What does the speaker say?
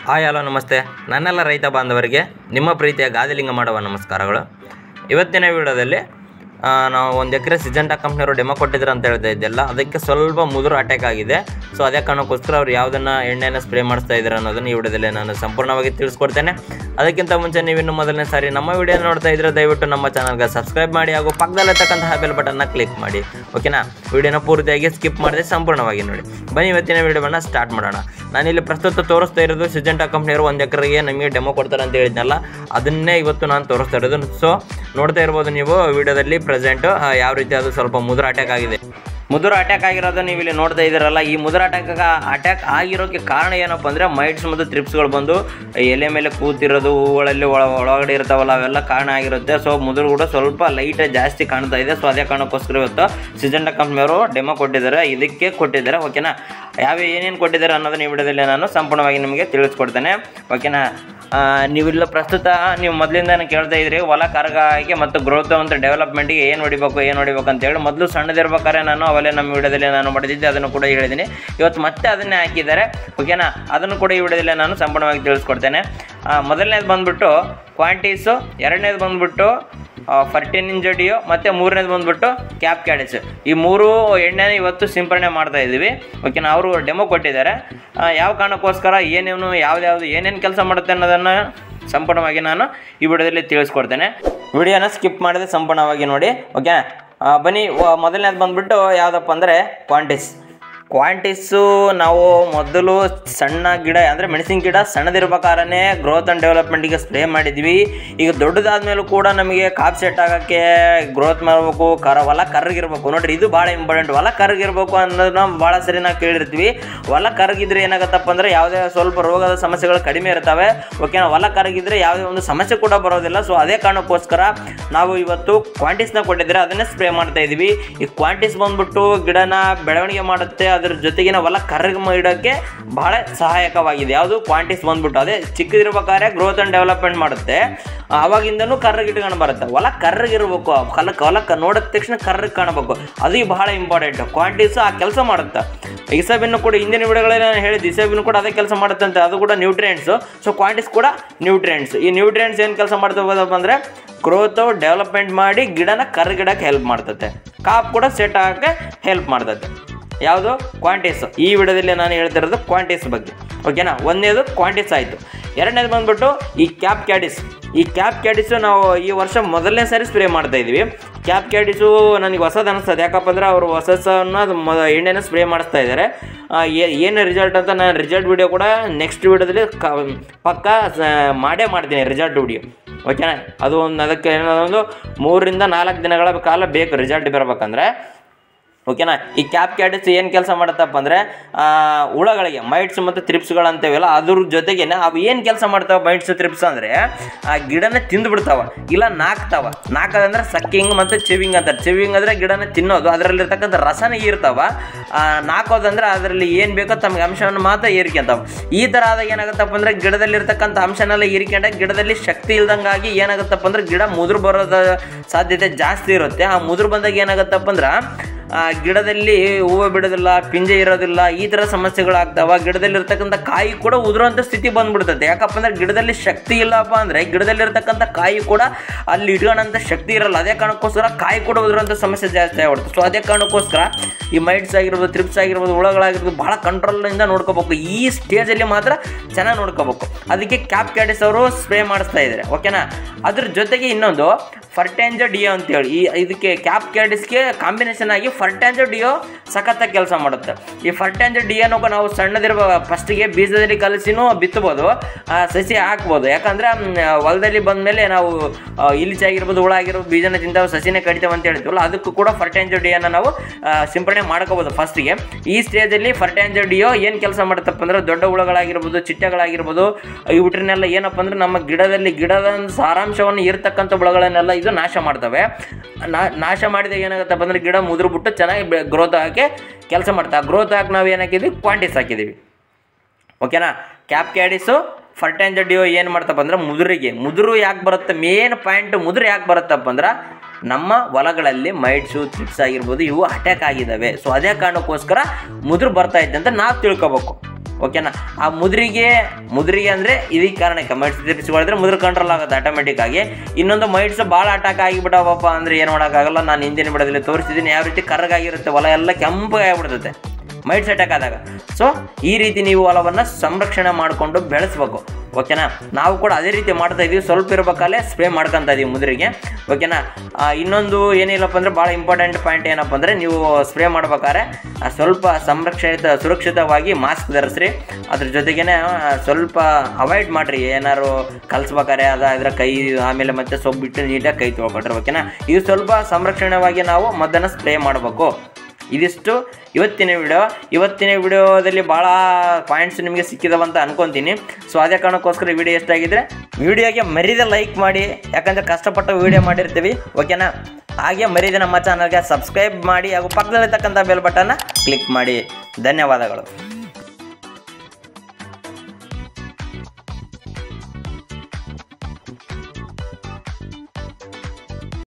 hi hello ನಮಸ್ತೆ ನನ್ನೆಲ್ಲ ರೈತ ಬಾಂಧವರಿಗೆ ನಿಮ್ಮ ಪ್ರೀತಿಯ ಗಾದಿಲಿಂಗ ಮಾಡುವ ನಮಸ್ಕಾರಗಳು ಇವತ್ತಿನ ವಿಡಿಯೋದಲ್ಲಿ ಆ, ನಾವು ಒಂದು ಎಕರೆ ಸಿಜೆಂಟಾ ಕಂಪ್ನಿಯವರು ಡೆಮೋ ಕೊಟ್ಟಿದ್ರು ಅಂತ ಹೇಳ್ತಾ ಇದ್ದೆಲ್ಲ ಅದಕ್ಕೆ ಸ್ವಲ್ಪ ಮುದುರು ಅಟ್ಯಾಕ್ ಆಗಿದೆ ಸೊ ಅದೇ ಕಾರಣಕ್ಕೋಸ್ಕರ ಅವ್ರು ಯಾವುದನ್ನು ಎಣ್ಣೆನ ಸ್ಪ್ರೇ ಮಾಡಿಸ್ತಾ ಇದ್ದಾರೆ ಅನ್ನೋದನ್ನು ಈ ವಿಡಿಯೋದಲ್ಲಿ ನಾನು ಸಂಪೂರ್ಣವಾಗಿ ತಿಳಿಸ್ಕೊಡ್ತೇನೆ ಅದಕ್ಕಿಂತ ಮುಂಚೆ ನೀವಿನ್ನು ಮೊದಲನೇ ಸಾರಿ ನಮ್ಮ ವಿಡಿಯೋ ನೋಡ್ತಾ ಇದ್ರೆ ದಯವಿಟ್ಟು ನಮ್ಮ ಚಾನಲ್ಗೆ ಸಬ್ಸ್ಕ್ರೈಬ್ ಮಾಡಿ ಹಾಗೂ ಪಕ್ಕದಲ್ಲಿರ್ತಕ್ಕಂತಹ ಬೆಲ್ ಬಟನ್ನ ಕ್ಲಿಕ್ ಮಾಡಿ ಓಕೆನಾ ವಿಡಿಯೋನ ಪೂರ್ತಿಯಾಗಿ ಸ್ಕಿಪ್ ಮಾಡದೆ ಸಂಪೂರ್ಣವಾಗಿ ನೋಡಿ ಬನ್ನಿ ಇವತ್ತಿನ ವಿಡಿಯೋವನ್ನು ಸ್ಟಾರ್ಟ್ ಮಾಡೋಣ ನಾನಿಲ್ಲಿ ಪ್ರಸ್ತುತ ತೋರಿಸ್ತಾ ಇರೋದು ಸಿಜೆಂಟಾ ಕಂಪ್ನಿಯವರು ಒಂದು ಎಕರೆಗೆ ನಮಗೆ ಡೆಮೋ ಕೊಡ್ತಾರೆ ಅಂತ ಹೇಳಿದ್ನಲ್ಲ ಅದನ್ನೇ ಇವತ್ತು ನಾನು ತೋರಿಸ್ತಾ ಇರೋದು ಸೊ ನೋಡ್ತಾ ಇರ್ಬೋದು ನೀವು ವಿಡಿಯೋದಲ್ಲಿ ಪ್ರೆಸೆಂಟ್ ಯಾವ ರೀತಿ ಅದು ಸ್ವಲ್ಪ ಮುದ್ರ ಅಟ್ಯಾಕ್ ಆಗಿದೆ ಮುದುರ ಅಟ್ಯಾಕ್ ಆಗಿರೋದು ನೀವು ಇಲ್ಲಿ ನೋಡ್ತಾ ಇದ್ದೀರಲ್ಲ ಈ ಮುದುರ ಅಟ್ಯಾಕ್ ಅಟ್ಯಾಕ್ ಆಗಿರೋಕ್ಕೆ ಕಾರಣ ಏನಪ್ಪ ಅಂದರೆ ಮೈಟ್ಸ್ ಮತ್ತು ತ್ರಿಪ್ಸ್ಗಳು ಬಂದು ಎಲೆ ಮೇಲೆ ಕೂತಿರೋದು ಹೂಗಳಲ್ಲಿ ಒಳ ಒಳಗಡೆ ಇರ್ತಾವಲ್ಲ ಅವೆಲ್ಲ ಕಾರಣ ಆಗಿರುತ್ತೆ ಸೊ ಮುದುರು ಕೂಡ ಸ್ವಲ್ಪ ಲೈಟ್ ಜಾಸ್ತಿ ಕಾಣ್ತಾ ಇದೆ ಸೊ ಅದೇ ಕಾರಣಕ್ಕೋಸ್ಕರ ಇವತ್ತು ಸಿಜೆಂಟಾ ಕಂಪ್ನಿಯವರು ಡೆಮೋ ಕೊಟ್ಟಿದ್ದಾರೆ ಇದಕ್ಕೆ ಕೊಟ್ಟಿದ್ದಾರೆ ಓಕೆನಾ ಯಾವ ಏನೇನು ಕೊಟ್ಟಿದ್ದಾರೆ ಅನ್ನೋದನ್ನ ಈ ವಿಡಿಯೋದಲ್ಲಿ ನಾನು ಸಂಪೂರ್ಣವಾಗಿ ನಿಮಗೆ ತಿಳಿಸ್ಕೊಡ್ತೇನೆ ಓಕೆನಾ ಆ, ನೀವಿಲ್ಲ ಪ್ರಸ್ತುತ ನೀವು ಮೊದಲಿಂದ ಕೇಳ್ತಾ ಇದ್ರಿ ಹೊಲ ಕರಗಾಕೆ ಮತ್ತು ಗ್ರೋತ್ ಮತ್ತು ಡೆವಲಪ್ಮೆಂಟ್ಗೆ ಏನು ಹೊಡಿಬೇಕು ಏನು ಹೊಡಿಬೇಕು ಅಂತ ಹೇಳಿ ಮೊದಲು ಸಣ್ಣದಿರ್ಬೇಕಾದ್ರೆ ನಾನು ಅವೆಲ್ಲ ನಮ್ಮ ವಿಡಿಯೋದಲ್ಲಿ ನಾನು ಮಾಡಿದ್ದೆ ಅದನ್ನು ಕೂಡ ಹೇಳಿದ್ದೀನಿ ಇವತ್ತು ಮತ್ತೆ ಅದನ್ನೇ ಹಾಕಿದ್ದಾರೆ ಓಕೆನಾ ಅದನ್ನು ಕೂಡ ಈ ವಿಡಿಯೋದಲ್ಲಿ ನಾನು ಸಂಪೂರ್ಣವಾಗಿ ತಿಳಿಸ್ಕೊಡ್ತೇನೆ ಆ, ಮೊದಲನೇದು ಬಂದ್ಬಿಟ್ಟು ಕ್ವಾಂಟೀಸು ಎರಡನೇದು ಬಂದ್ಬಿಟ್ಟು ಫರ್ಟಿನ್ ಇಂಜಡಿಯೋ ಮತ್ತು ಮೂರನೇದು ಬಂದ್ಬಿಟ್ಟು ಕ್ಯಾಪ್ ಕ್ಯಾಡಿಸ್ ಈ ಮೂರು ಎಣ್ಣೆನ ಇವತ್ತು ಸಿಂಪರಣೆ ಮಾಡ್ತಾ ಇದ್ದೀವಿ ಓಕೆನಾ ಅವರು ಡೆಮೋ ಕೊಟ್ಟಿದ್ದಾರೆ ಆ, ಯಾವ ಕಾರಣಕ್ಕೋಸ್ಕರ ಏನೇನು ಯಾವ್ದ್ಯಾವ್ದು ಏನೇನು ಕೆಲಸ ಮಾಡುತ್ತೆ ಅನ್ನೋದನ್ನು ಸಂಪೂರ್ಣವಾಗಿ ನಾನು ಈ ವಿಡಿಯೋದಲ್ಲಿ ತಿಳಿಸ್ಕೊಡ್ತೇನೆ ವಿಡಿಯೋನ ಸ್ಕಿಪ್ ಮಾಡದೆ ಸಂಪೂರ್ಣವಾಗಿ ನೋಡಿ ಓಕೆ ಬನ್ನಿ ವ- ಮೊದಲನೇದು ಬಂದ್ಬಿಟ್ಟು ಯಾವುದಪ್ಪ ಅಂದರೆ ಕ್ವಾಂಟಿಸ್ ಕ್ವಾಂಟಿಸ್ಸು ನಾವು ಮೊದಲು ಸಣ್ಣ ಗಿಡ ಅಂದರೆ ಮೆಣಸಿನ ಗಿಡ ಸಣ್ಣದಿರ್ಬೇಕಾದ್ರೆ ಗ್ರೋತ್ ಆ್ಯಂಡ್ ಡೆವಲಪ್ಮೆಂಟಿಗೆ ಸ್ಪ್ರೇ ಮಾಡಿದ್ವಿ ಈಗ ದೊಡ್ಡದಾದ ಮೇಲೂ ಕೂಡ ನಮಗೆ ಕಾಪ್ ಸೆಟ್ ಆಗೋಕ್ಕೆ ಗ್ರೋತ್ ಮಾಡಬೇಕು ಕರ ಹೊಲ ಕರ್ರಗಿರ್ಬೇಕು ನೋಡ್ರಿ ಇದು ಭಾಳ ಇಂಪಾರ್ಟೆಂಟ್ ಹೊಲ ಕರ್ರಗಿರ್ಬೇಕು ಅನ್ನೋದನ್ನ ಭಾಳ ಸರಿ ನಾವು ಕೇಳಿರ್ತೀವಿ ಹೊಲ ಕರಗಿದ್ರೆ ಏನಾಗತ್ತಪ್ಪ ಅಂದರೆ ಯಾವುದೇ ಸ್ವಲ್ಪ ರೋಗದ ಸಮಸ್ಯೆಗಳು ಕಡಿಮೆ ಇರ್ತವೆ ಓಕೆನಾ ಹೊಲ ಕರಗಿದ್ರೆ ಯಾವುದೇ ಒಂದು ಸಮಸ್ಯೆ ಕೂಡ ಬರೋದಿಲ್ಲ ಸೊ ಅದೇ ಕಾರಣಕ್ಕೋಸ್ಕರ ನಾವು ಇವತ್ತು ಕ್ವಾಂಟಿಸ್ನ ಕೊಟ್ಟಿದ್ರೆ ಅದನ್ನೇ ಸ್ಪ್ರೇ ಮಾಡ್ತಾ ಇದೀವಿ ಈ ಕ್ವಾಂಟಿಸ್ ಬಂದ್ಬಿಟ್ಟು ಗಿಡನ ಬೆಳವಣಿಗೆ ಮಾಡುತ್ತೆ ಅದ್ರ ಜೊತೆಗಿನ ಹೊಲ ಕರ್ರಗೆ ಇಡೋಕ್ಕೆ ಬಹಳ ಸಹಾಯಕವಾಗಿದೆ ಯಾವುದು ಕ್ವಾಂಟಿಸ್ ಬಂದ್ಬಿಟ್ಟು ಅದೇ ಚಿಕ್ಕದಿರ್ಬೇಕಾದ್ರೆ ಗ್ರೋತ್ ಆ್ಯಂಡ್ ಡೆವಲಪ್ಮೆಂಟ್ ಮಾಡುತ್ತೆ ಆವಾಗಿಂದನೂ ಕರ್ರಗೆ ಇಟ್ಕೊಂಡು ಬರುತ್ತೆ ಹೊಲ ಕರ್ರಗಿರ್ಬೇಕು ಹೊಲ ಹೊಲ ಕ- ನೋಡಿದ ತಕ್ಷಣ ಕರ್ರಗೆ ಕಾಣಬೇಕು ಅದು ಈಗ ಬಹಳ ಇಂಪಾರ್ಟೆಂಟ್ ಕ್ವಾಂಟಿಸ್ ಆ ಕೆಲಸ ಮಾಡುತ್ತೆ ಇಸಬಿನ್ನು ಕೂಡ ಹಿಂದಿನ ವಿಡಿಯೋಗಳಲ್ಲಿ ನಾನು ಹೇಳಿದ್ದು ಇಸಬಿನ್ನು ಕೂಡ ಅದೇ ಕೆಲಸ ಮಾಡುತ್ತೆ ಅಂತ ಅದು ಕೂಡ ನ್ಯೂಟ್ರಿಯೆಂಟ್ಸು ಸೊ ಕ್ವಾಂಟಿಸ್ ಕೂಡ ನ್ಯೂಟ್ರಿಯೆಂಟ್ಸ್ ಈ ನ್ಯೂಟ್ರಿಯೆಂಟ್ಸ್ ಏನು ಕೆಲಸ ಮಾಡ್ತಬೋದಪ್ಪ ಅಂದರೆ ಗ್ರೋತು ಡೆವಲಪ್ಮೆಂಟ್ ಮಾಡಿ ಗಿಡನ ಕರ್ಗಿಡಕ್ಕೆ ಹೆಲ್ಪ್ ಮಾಡ್ತತೆ ಕಾಪ್ ಕೂಡ ಸೆಟ್ ಆಗೋಕ್ಕೆ ಹೆಲ್ಪ್ ಮಾಡ್ತತೆ ಯಾವುದು ಕ್ವಾಂಟಿಸ್ ಈ ವಿಡಿಯೋದಲ್ಲಿ ನಾನು ಹೇಳ್ತಿರೋದು ಕ್ವಾಂಟಿಸ್ ಬಗ್ಗೆ ಓಕೆನಾ ಒಂದನೇದು ಕ್ವಾಂಟಿಸ್ ಆಯಿತು ಎರಡನೇದು ಬಂದ್ಬಿಟ್ಟು ಈ ಕ್ಯಾಪ್ ಕ್ಯಾಡಿಸ್ ಈ ಕ್ಯಾಪ್ ಕ್ಯಾಡಿಸು ನಾವು ಈ ವರ್ಷ ಮೊದಲನೇ ಸಾರಿ ಸ್ಪ್ರೇ ಮಾಡ್ತಾ ಇದ್ವಿ ಕ್ಯಾಪ್ ಕ್ಯಾಡಿಸು ನನಗೆ ಹೊಸದು ಅನಿಸ್ತದೆ ಯಾಕಪ್ಪ ಅಂದ್ರೆ ಅವರು ಹೊಸಸನ್ನ ಅದು ಮೊದ ಎಣ್ಣೆನ ಸ್ಪ್ರೇ ಮಾಡಿಸ್ತಾ ಇದ್ದಾರೆ ಆ, ಏ- ಏನು ರಿಸಲ್ಟ್ ಅಂತ ನಾನು ರಿಸಲ್ಟ್ ವಿಡಿಯೋ ಕೂಡ ನೆಕ್ಸ್ಟ್ ವಿಡಿಯೋದಲ್ಲಿ ಕ ಪಕ್ಕ ಸ- ಮಾಡೇ ಮಾಡ್ತೀನಿ ರಿಸಲ್ಟ್ ವಿಡಿಯೋ ಓಕೆನಾ ಅದು ಒಂದು ಅದಕ್ಕೆ ಏನೊಂದು ಮೂರರಿಂದ ನಾಲ್ಕು ದಿನಗಳ ಕಾಲ ಬೇಕು ರಿಸಲ್ಟ್ ಬರಬೇಕಂದ್ರೆ ಓಕೆನಾ ಈ ಕ್ಯಾಪ್ ಕ್ಯಾಟಿಸ್ ಏನು ಕೆಲಸ ಮಾಡುತ್ತಪ್ಪ ಅಂದರೆ ಹುಳಗಳಿಗೆ ಮೈಟ್ಸ್ ಮತ್ತು ತ್ರಿಪ್ಸ್ಗಳು ಅಂತೇವಲ್ಲ ಅದ್ರ ಜೊತೆಗೆ ಅವು ಏನು ಕೆಲಸ ಮಾಡ್ತಾವೆ ಮೈಟ್ಸ್ ತ್ರಿಪ್ಸ್ ಅಂದರೆ ಆ ಗಿಡನ ತಿಂದುಬಿಡ್ತಾವ ಇಲ್ಲ ನಾಕ್ತಾವ ನಾಕದಂದ್ರೆ ಸಕ್ಕಿಂಗ್ ಮತ್ತು ಚೆವಿಂಗ್ ಅಂತಾರೆ ಚೆವಿಂಗ್ ಅಂದರೆ ಗಿಡನ ತಿನ್ನೋದು ಅದರಲ್ಲಿರ್ತಕ್ಕಂಥ ರಸನ ಹೀರ್ತಾವ ಆ, ನಾಕೋದಂದ್ರೆ ಅದರಲ್ಲಿ ಏನು ಬೇಕೋ ತಮಗೆ ಅಂಶವನ್ನು ಮಾತ್ರ ಹೀರ್ಕೊಂತಾವ ಈ ಥರ ಆದಾಗ ಏನಾಗುತ್ತಪ್ಪ ಅಂದರೆ ಗಿಡದಲ್ಲಿರ್ತಕ್ಕಂಥ ಅಂಶನೆಲ್ಲ ಹೀರ್ಕೊಂಡಾಗ ಗಿಡದಲ್ಲಿ ಶಕ್ತಿ ಇಲ್ದಂಗಾಗಿ ಏನಾಗುತ್ತಪ್ಪ ಅಂದ್ರೆ ಗಿಡ ಮುದುರು ಬರೋದ ಸಾಧ್ಯತೆ ಜಾಸ್ತಿ ಇರುತ್ತೆ ಆ ಮುದುರು ಬಂದಾಗ ಏನಾಗುತ್ತಪ್ಪ ಅಂದ್ರೆ ಆ ಗಿಡದಲ್ಲಿ ಹೂವು ಬಿಡೋದಿಲ್ಲ ಪಿಂಜೆ ಇರೋದಿಲ್ಲ ಈ ಥರ ಸಮಸ್ಯೆಗಳಾಗ್ತಾವ ಗಿಡದಲ್ಲಿರ್ತಕ್ಕಂಥ ಕಾಯಿ ಕೂಡ ಉದುರುವಂಥ ಸ್ಥಿತಿ ಬಂದ್ಬಿಡ್ತದೆ ಯಾಕಪ್ಪ ಅಂದ್ರೆ ಗಿಡದಲ್ಲಿ ಶಕ್ತಿ ಇಲ್ಲಪ್ಪ ಅಂದರೆ ಗಿಡದಲ್ಲಿರ್ತಕ್ಕಂಥ ಕಾಯಿ ಕೂಡ ಅಲ್ಲಿ ಇಟ್ಕೊಳ್ಳೋಂಥ ಶಕ್ತಿ ಇರಲ್ಲ ಅದೇ ಕಾರಣಕ್ಕೋಸ್ಕರ ಕಾಯಿ ಕೂಡ ಉದುರುವಂಥ ಸಮಸ್ಯೆ ಜಾಸ್ತಿ ಆಗ್ಬಿಡುತ್ತೆ ಸೊ ಅದೇ ಕಾರಣಕ್ಕೋಸ್ಕರ ಈ ಮೈಟ್ಸ್ ಆಗಿರ್ಬೋದು ತ್ರಿಪ್ಸ್ ಆಗಿರ್ಬೋದು ಹುಳಗಳಾಗಿರ್ಬೋದು ಭಾಳ ಕಂಟ್ರೋಲಿಂದ ನೋಡ್ಕೋಬೇಕು ಈ ಸ್ಟೇಜಲ್ಲಿ ಮಾತ್ರ ಚೆನ್ನಾಗಿ ನೋಡ್ಕೋಬೇಕು ಅದಕ್ಕೆ ಕ್ಯಾಪ್ ಕ್ಯಾಟಿಸ್ ಅವರು ಸ್ಪ್ರೇ ಮಾಡಿಸ್ತಾ ಇದ್ದಾರೆ ಓಕೆನಾ ಅದ್ರ ಜೊತೆಗೆ ಇನ್ನೊಂದು ಫರ್ಟ್ಯಾಂಜೋ ಡಿಯೋ ಅಂತೇಳಿ ಈ ಇದಕ್ಕೆ ಕ್ಯಾಪ್ ಕ್ಯಾಟಿಸ್ಗೆ ಕಾಂಬಿನೇಷನ್ ಆಗಿ ಫರ್ಟ್ಯಾಂಜೋ ಡಿಯೋ ಸಖತ್ತಾಗಿ ಕೆಲಸ ಮಾಡುತ್ತೆ ಈ ಫರ್ಟ್ಯಾಂಜೋ ಡಿಯೋನು ನಾವು ಸಣ್ಣದಿರುವ ಫಸ್ಟಿಗೆ ಬೀಜದಲ್ಲಿ ಕಲಸಿನೂ ಬಿತ್ತಬೋದು ಆ, ಸಸಿ ಹಾಕ್ಬೋದು ಯಾಕಂದ್ರೆ ಮ್, ಹೊಲದಲ್ಲಿ ಬಂದಮೇಲೆ ನಾವು ಆ, ಇಲಿಚಿ ಆಗಿರ್ಬೋದು ಹುಳ ಆಗಿರ್ಬೋದು ಬೀಜನ ತಿಂತಾವೆ ಸಸಿನೇ ಕಡಿತೇವೆ ಅಂತ ಹೇಳ್ತೀವಲ್ಲ ಅದಕ್ಕೂ ಕೂಡ ಫರ್ಟ್ಯಾಂಜೋ ಡಿಯೋನ ನಾವು ಆ, ಸಿಂಪಡಣೆ ಮಾಡ್ಕೋಬೋದು ಫಸ್ಟಿಗೆ ಈ ಸ್ಟೇಜಲ್ಲಿ ಫರ್ಟ್ಯಾಂಜೋ ಡಿಯೋ ಏನು ಕೆಲಸ ಮಾಡುತ್ತಪ್ಪ ಅಂದ್ರೆ ದೊಡ್ಡ ಹುಳಗಳಾಗಿರ್ಬೋದು ಚಿಟ್ಟೆಗಳಾಗಿರ್ಬೋದು ಇವುಟ್ರನ್ನೆಲ್ಲ ಏನಪ್ಪ ಅಂದ್ರೆ ನಮ್ಮ ಗಿಡದಲ್ಲಿ ಗಿಡದ ಒಂದು ಸಾರಾಂಶವನ್ನು ಇರ್ತಕ್ಕಂಥ ಹುಳಗಳನ್ನೆಲ್ಲ ಇದು ನಾಶ ಮಾಡ್ತವೆ ನಾ- ನಾಶ ಮಾಡಿದಾಗ ಏನಾಗುತ್ತಪ್ಪ ಅಂದ್ರೆ ಗಿಡ ಮುದುರು ಬಿಟ್ಟು ಚೆನ್ನಾಗಿ ಗ್ರೋತ್ ಆಗೋಕ್ಕೆ ಕೆಲಸ ಮಾಡ್ತಾ ಗ್ರೋತ್ ಆಗಿ ನಾವು ಏನು ಹಾಕಿದ್ವಿ ಕ್ವಾಂಟಿಸ್ ಹಾಕಿದ್ದೀವಿ ಓಕೆನಾ ಕ್ಯಾಪ್ ಕ್ಯಾಡಿಸು ಫರ್ಟೈನ್ ಡಿಯೋ ಏನು ಮಾಡ್ತಪ್ಪ ಅಂದ್ರೆ ಮುದುರಿಗೆ ಮುದುರು ಯಾಕೆ ಬರುತ್ತೆ ಮೇನ್ ಪಾಯಿಂಟ್ ಮುದುರು ಯಾಕೆ ಬರುತ್ತಪ್ಪ ಅಂದ್ರೆ ನಮ್ಮ ಹೊಲಗಳಲ್ಲಿ ಮೈಟ್ಸು ತ್ರಿಪ್ಸ್ ಆಗಿರ್ಬೋದು ಇವು ಅಟ್ಯಾಕ್ ಆಗಿದ್ದಾವೆ ಸೊ ಅದೇ ಕಾರಣಕ್ಕೋಸ್ಕರ ಮುದುರು ಬರ್ತಾ ಇದ್ದೆ ಅಂತ ನಾವು ತಿಳ್ಕೊಬೇಕು ಓಕೆನಾ ಆ ಮುದ್ರಿಗೆ ಮುದ್ರಿಗೆ ಅಂದರೆ ಇದಕ್ಕೆ ಕಾರಣಕ್ಕೆ ಮೈಟ್ಸ್ ತಿರ್ಸಿಗಳಿದ್ರೆ ಮುದ್ರ ಕಂಟ್ರೋಲ್ ಆಗುತ್ತೆ ಆಟೋಮೆಟಿಕ್ ಆಗಿ ಇನ್ನೊಂದು ಮೈಟ್ಸ್ ಭಾಳ ಅಟ್ಯಾಕ್ ಆಗಿಬಿಟ್ಟವಪ್ಪ ಅಂದರೆ ಏನು ಮಾಡೋಕ್ಕಾಗಲ್ಲ ನಾನು ಹಿಂದಿನ ಬಿಡೋದಲ್ಲಿ ತೋರಿಸಿದ್ದೀನಿ ಯಾವ ರೀತಿ ಕರ್ರಗಾಗಿರುತ್ತೆ ಹೊಲ ಎಲ್ಲ ಕೆಂಪಗೆ ಆಗಿಬಿಡ್ತೈತೆ ಮೈಟ್ಸ್ ಅಟ್ಯಾಕ್ ಆದಾಗ ಸೊ ಈ ರೀತಿ ನೀವು ಹೊಲವನ್ನು ಸಂರಕ್ಷಣೆ ಮಾಡಿಕೊಂಡು ಬೆಳೆಸ್ಬೇಕು ಓಕೆನಾ ನಾವು ಕೂಡ ಅದೇ ರೀತಿ ಮಾಡ್ತಾ ಇದೀವಿ ಸ್ವಲ್ಪ ಇರ್ಬೇಕಾದ್ರೆ ಸ್ಪ್ರೇ ಮಾಡ್ಕೊತಾ ಇದೀವಿ ಮುದ್ರಿಗೆ ಓಕೆನಾ ಆ, ಇನ್ನೊಂದು ಏನಿಲ್ಲಪ್ಪ ಅಂದರೆ ಭಾಳ ಇಂಪಾರ್ಟೆಂಟ್ ಪಾಯಿಂಟ್ ಏನಪ್ಪ ಅಂದರೆ ನೀವು ಸ್ಪ್ರೇ ಮಾಡ್ಬೇಕಾದ್ರೆ ಆ, ಸ್ವಲ್ಪ ಸಂರಕ್ಷಿತ ಸುರಕ್ಷಿತವಾಗಿ ಮಾಸ್ಕ್ ಧರಿಸ್ರಿ ಅದ್ರ ಜೊತೆಗೇನೆ ಆ, ಸ್ವಲ್ಪ ಅವಾಯ್ಡ್ ಮಾಡಿರಿ ಏನಾರು ಕಲಿಸ್ಬೇಕಾರೆ ಅದಾದ್ರೆ ಕೈ ಆಮೇಲೆ ಮತ್ತೆ ಸೊಪ್ಪು ಬಿಟ್ಟು ನೀಟಾಗಿ ಕೈ ತೊಳ್ಕೊಟ್ರಿ ಓಕೆನಾ ಇದು ಸ್ವಲ್ಪ ಸಂರಕ್ಷಣವಾಗಿ ನಾವು ಮದ್ದನ್ನು ಸ್ಪ್ರೇ ಮಾಡಬೇಕು ಇದಿಷ್ಟು ಇವತ್ತಿನ ವಿಡಿಯೋ ಇವತ್ತಿನ ವಿಡಿಯೋದಲ್ಲಿ ಭಾಳ ಪಾಯಿಂಟ್ಸ್ ನಿಮಗೆ ಸಿಕ್ಕಿದವಂತ ಅನ್ಕೊಂತೀನಿ ಸೊ ಅದೇ ಕಾರಣಕ್ಕೋಸ್ಕರ ವಿಡಿಯೋ ಎಷ್ಟಾಗಿದ್ರೆ ವಿಡಿಯೋಗೆ ಮರಿದ ಲೈಕ್ ಮಾಡಿ ಯಾಕಂದರೆ ಕಷ್ಟಪಟ್ಟು ವಿಡಿಯೋ ಮಾಡಿರ್ತೀವಿ ಓಕೆನಾ ಹಾಗೆ ಮರಿದ ನಮ್ಮ ಚಾನಲ್ಗೆ ಸಬ್ಸ್ಕ್ರೈಬ್ ಮಾಡಿ ಹಾಗೂ ಪಕ್ಕದಲ್ಲಿರ್ತಕ್ಕಂಥ ಬೆಲ್ ಬಟನ್ನ ಕ್ಲಿಕ್ ಮಾಡಿ ಧನ್ಯವಾದಗಳು